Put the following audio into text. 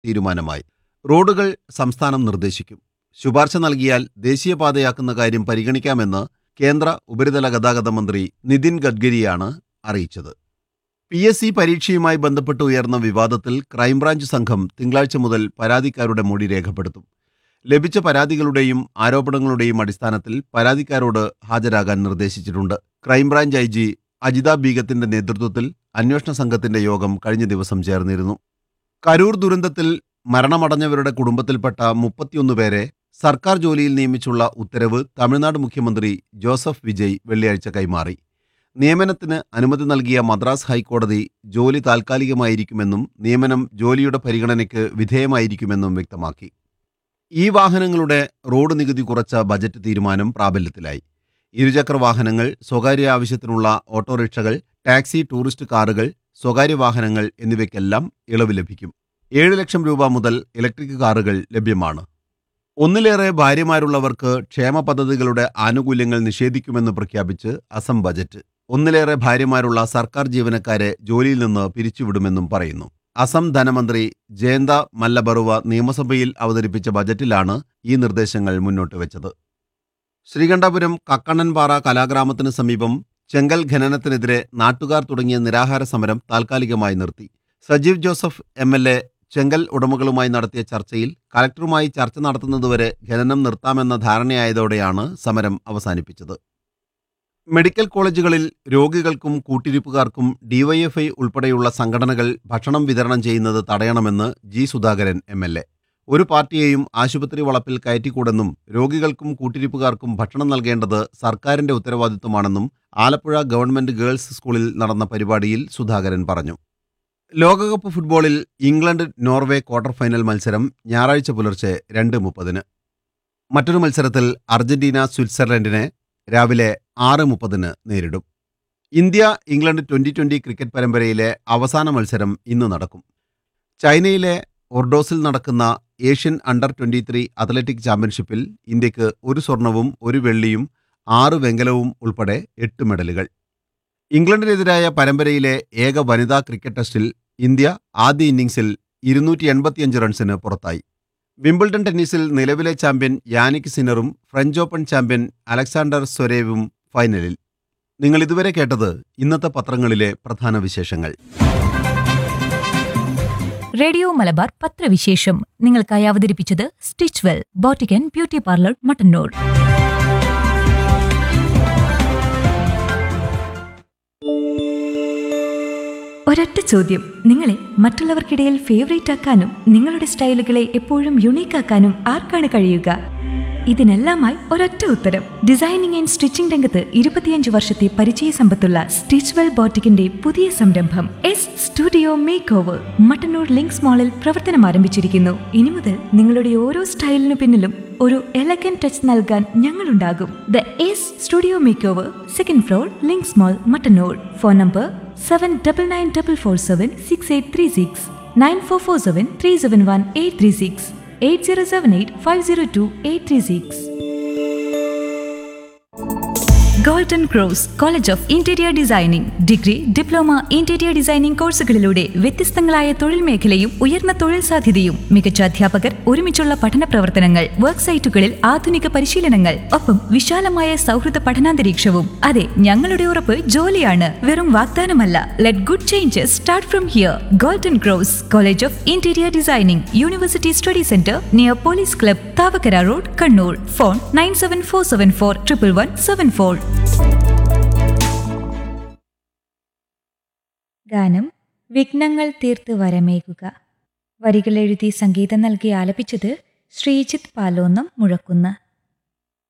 തീരുമാനമായി റോഡുകൾ സംസ്ഥാനം നിർദ്ദേശിക്കും ശുപാർശ നൽകിയാൽ ദേശീയപാതയാക്കുന്ന കാര്യം പരിഗണിക്കാമെന്ന് കേന്ദ്ര ഉപരിതല ഗതാഗത മന്ത്രി നിതിൻ ഗഡ്കരിയാണ് അറിയിച്ചത് പി എസ് സി പരീക്ഷയുമായി ബന്ധപ്പെട്ട് ഉയർന്ന വിവാദത്തിൽ ക്രൈംബ്രാഞ്ച് സംഘം തിങ്കളാഴ്ച മുതൽ പരാതിക്കാരുടെ മൊഴി രേഖപ്പെടുത്തും ലഭിച്ച പരാതികളുടെയും ആരോപണങ്ങളുടെയും അടിസ്ഥാനത്തിൽ പരാതിക്കാരോട് ഹാജരാകാൻ നിർദ്ദേശിച്ചിട്ടുണ്ട് ക്രൈംബ്രാഞ്ച് ഐ ജി അജിത ബീഗത്തിന്റെ നേതൃത്വത്തിൽ അന്വേഷണ സംഘത്തിന്റെ യോഗം കഴിഞ്ഞ ദിവസം ചേർന്നിരുന്നു കരൂർ ദുരന്തത്തിൽ മരണമടഞ്ഞവരുടെ കുടുംബത്തിൽപ്പെട്ട മുപ്പത്തിയൊന്ന് പേരെ സർക്കാർ ജോലിയിൽ നിയമിച്ചുള്ള ഉത്തരവ് തമിഴ്നാട് മുഖ്യമന്ത്രി ജോസഫ് വിജയ് വെള്ളിയാഴ്ച കൈമാറി നിയമനത്തിന് അനുമതി നൽകിയ മദ്രാസ് ഹൈക്കോടതി ജോലി താൽക്കാലികമായിരിക്കുമെന്നും നിയമനം ജോലിയുടെ പരിഗണനയ്ക്ക് വിധേയമായിരിക്കുമെന്നും വ്യക്തമാക്കി ഈ വാഹനങ്ങളുടെ റോഡ് നികുതി കുറച്ച ബജറ്റ് തീരുമാനം പ്രാബല്യത്തിലായി ഇരുചക്ര വാഹനങ്ങൾ സ്വകാര്യ ആവശ്യത്തിനുള്ള ഓട്ടോറിക്ഷകൾ ടാക്സി ടൂറിസ്റ്റ് കാറുകൾ സ്വകാര്യ വാഹനങ്ങൾ എന്നിവയ്ക്കെല്ലാം ഇളവ് ലഭിക്കും ഏഴ് ലക്ഷം രൂപ മുതൽ ഇലക്ട്രിക് കാറുകൾ ലഭ്യമാണ് ഒന്നിലേറെ ഭാര്യമാരുള്ളവർക്ക് ക്ഷേമ പദ്ധതികളുടെ ആനുകൂല്യങ്ങൾ നിഷേധിക്കുമെന്ന് പ്രഖ്യാപിച്ച് അസം ബജറ്റ് ഒന്നിലേറെ ഭാര്യമാരുള്ള സർക്കാർ ജീവനക്കാരെ ജോലിയിൽ നിന്ന് പിരിച്ചുവിടുമെന്നും പറയുന്നു അസം ധനമന്ത്രി ജയന്ത മല്ലബറുവ നിയമസഭയിൽ അവതരിപ്പിച്ച ബജറ്റിലാണ് ഈ നിർദ്ദേശങ്ങൾ മുന്നോട്ട് വെച്ചത് ശ്രീകണ്ഠപുരം കക്കണ്ണൻപാറ കലാഗ്രാമത്തിന് സമീപം ചെങ്കൽ ഖനനത്തിനെതിരെ നാട്ടുകാർ തുടങ്ങിയ നിരാഹാര സമരം താൽക്കാലികമായി നിർത്തി Sajeev Joseph M L A ചെങ്കൽ ഉടമകളുമായി നടത്തിയ ചർച്ചയിൽ കലക്ടറുമായി ചർച്ച നടത്തുന്നതുവരെ ഖനനം നിർത്താമെന്ന ധാരണയായതോടെയാണ് സമരം അവസാനിപ്പിച്ചത് മെഡിക്കൽ കോളേജുകളിൽ രോഗികൾക്കും കൂട്ടിരിപ്പുകാർക്കും ഡിവൈഎഫ്ഐ ഉൾപ്പെടെയുള്ള സംഘടനകൾ ഭക്ഷണം വിതരണം ചെയ്യുന്നത് തടയണമെന്ന് G Sudhakaran M L A ഒരു പാർട്ടിയെയും ആശുപത്രി വളപ്പിൽ കയറ്റിക്കൂടെന്നും രോഗികൾക്കും കൂട്ടിരിപ്പുകാർക്കും ഭക്ഷണം നൽകേണ്ടത് സർക്കാരിന്റെ ഉത്തരവാദിത്വമാണെന്നും ആലപ്പുഴ ഗവൺമെന്റ് ഗേൾസ് സ്കൂളിൽ നടന്ന പരിപാടിയിൽ സുധാകരൻ പറഞ്ഞു ലോകകപ്പ് ഫുട്ബോളിൽ ഇംഗ്ലണ്ട് നോർവേ ക്വാർട്ടർ ഫൈനൽ മത്സരം ഞായറാഴ്ച പുലർച്ചെ രണ്ട് മുപ്പതിന് മറ്റൊരു മത്സരത്തിൽ അർജന്റീന സ്വിറ്റ്സർലൻഡിനെ രാവിലെ ആറ് മുപ്പതിന് നേരിടും India England twenty twenty cricket പരമ്പരയിലെ അവസാന മത്സരം ഇന്ന് നടക്കും ചൈനയിലെ ഒർഡോസിൽ നടക്കുന്ന Asian under twenty three athletic ചാമ്പ്യൻഷിപ്പിൽ ഇന്ത്യക്ക് ഒരു സ്വർണവും ഒരു വെള്ളിയും ആറ് വെങ്കലവും ഉൾപ്പെടെ എട്ട് മെഡലുകൾ ഇംഗ്ലണ്ടിനെതിരായ പരമ്പരയിലെ ഏക വനിതാ ക്രിക്കറ്റ് ടെസ്റ്റിൽ ഇന്ത്യ ആദ്യ ഇന്നിംഗ്സിൽ ഇരുന്നൂറ്റി എൺപത്തിയഞ്ച് റൺസിന് പുറത്തായി വിംബിൾഡൺ ടെന്നീസിൽ നിലവിലെ ചാമ്പ്യൻ യാനിക് സിനറും ഫ്രഞ്ച് ഓപ്പൺ ചാമ്പ്യൻ അലക്സാണ്ടർ സ്വരേവും ഫൈനലിൽ നിങ്ങൾ ഇതുവരെ കേട്ടത് ഇന്നത്തെ പത്രങ്ങളിലെ പ്രധാന വിശേഷങ്ങൾ റേഡിയോ മലബാർ പത്രവിശേഷം നിങ്ങൾക്കായി അവതരിപ്പിച്ചത് സ്റ്റിച്ച് വെൽ ബോട്ടിക്കൻ ബ്യൂട്ടി പാർലർ മട്ടന്നൂർ ഒരൊറ്റ ചോദ്യം നിങ്ങളെ മറ്റുള്ളവർക്കിടയിൽ ഫേവറേറ്റ് ആക്കാനും നിങ്ങളുടെ സ്റ്റൈലുകളെ എപ്പോഴും യുണീക്ക് ആക്കാനും ആർക്കാണ് കഴിയുക ഇതിനെല്ലാമായി ഒരൊറ്റ ഉത്തരം ഡിസൈനിങ് ആൻഡ് സ്റ്റിച്ചിംഗ് രംഗത്ത് ഇരുപത്തിയഞ്ച് വർഷത്തെ പരിചയ സമ്പത്തുള്ള സ്റ്റിച്ച് വെൽ ബോട്ടിക്കിന്റെ പുതിയ സംരംഭം S studio makeover Mattannur links മാളിൽ പ്രവർത്തനം ആരംഭിച്ചിരിക്കുന്നു ഇനി മുതൽ നിങ്ങളുടെ ഓരോ സ്റ്റൈലിനു പിന്നിലും ഒരു എലഗൻ ടച്ച് നൽകാൻ ഞങ്ങളുണ്ടാകും the S studio makeover second floor links mall Mattannur phone number seven double nine double four seven six eight three six nine four four seven three seven one eight three six eight zero seven eight five zero two eight three six golden cross college of interior designing degree diploma interior designing കോഴ്സുകളിലൂടെ വ്യത്യസ്തങ്ങളായ തൊഴിൽ മേഖലയും ഉയർന്ന തൊഴിൽ സാധ്യതയും മികച്ച അധ്യാപകർ ഒരുമിച്ചുള്ള പഠന പ്രവർത്തനങ്ങൾ വർക്ക് സൈറ്റുകളിൽ ആധുനിക പരിശീലനങ്ങൾ ഒപ്പം വിശാലമായ സൗഹൃദ പഠനാന്തരീക്ഷവും അതെ ഞങ്ങളുടെ ഉറപ്പ് ജോലിയാണ് വെറും വാഗ്ദാനമല്ല let good changes start from here golden cross college of interior designing university study centre near police club Thavakkara road Kannur phone nine seven four seven four triple one seven four ഗാനം വിഘ്നങ്ങൾ തീർത്ത് വരമേകുക വരികൾ എഴുതി സംഗീതം നൽകി ആലപിച്ചത് ശ്രീജിത്ത് പാലോന്നം മുഴക്കുന്ന്